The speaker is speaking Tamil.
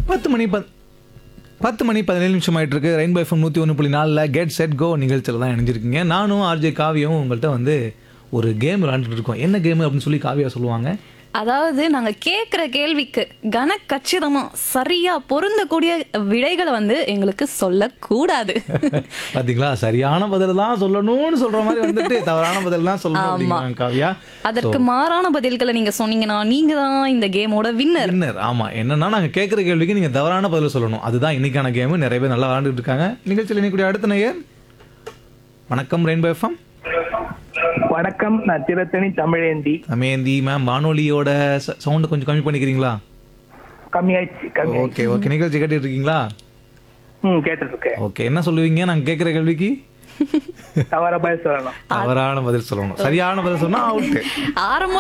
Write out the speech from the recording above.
பத்து மணி பத் பத்து மணி பதினேழு நிமிஷம் ஆயிட்டு இருக்கு ரெயின்போ எஃப்எம் நூற்றி ஒன்று புள்ளி நாலில் கெட் செட் கோ நிகழ்ச்சியில் தான் இணைஞ்சிருக்கீங்க நானும் ஆர்ஜே காவியும் உங்கள்கிட்ட வந்து ஒரு கேம் விளாண்டுட்டு இருக்கோம் என்ன கேம் அப்படின்னு சொல்லி காவியா சொல்லுவாங்க அதாவது நாங்க கேக்குற கேள்விக்கு கன கச்சிதமா சரியா பொருந்தக்கூடிய விடைகளை வந்து எங்களுக்கு சொல்லக்கூடாது பாத்தீங்களா சரியான பதில் தான் சொல்லணும்னு சொல்ற மாதிரி வந்துட்டு தவறான பதில் தான் சொல்லணும் ஆமா. அப்படிங்கிறாங்க காவியா அதற்கு மாறான பதில்களை நீங்க சொன்னீங்கன்னா நீங்க தான் இந்த கேமோட வின்னர் வின்னர் ஆமா என்னன்னா நாங்க கேட்குற கேள்விக்கு நீங்க தவறான பதில் சொல்லணும் அதுதான் இன்னைக்கான கேம் நிறைய பேர் நல்லா விளாண்டுட்டு இருக்காங்க நிகழ்ச்சியில் இணைக்கூடிய அடுத்த நேயர் வணக்கம் ரெயின்போ எஃப்எம் வணக்கம் நான் திரத்தனி தமிழேந்தி அமேந்தி மேம் வானொலியோட சவுண்ட் கொஞ்சம் கம்மி பண்ணிக்கிறீங்களா கம்மியாயிடுச்சு கம்மி ஓகே ஓகே நிகழ்ச்சி கேட்டுட்டு இருக்கீங்களா ம் கேட்டுட்டு இருக்கேன் ஓகே என்ன சொல்லுவீங்க நாங்க கேட்குற கேள்விக்கு தவற பதில் சொல்லணும் தவறான பதில் சொல்லணும் சரியான பதில் சொன்னா அவுட்டு ஆரம்ப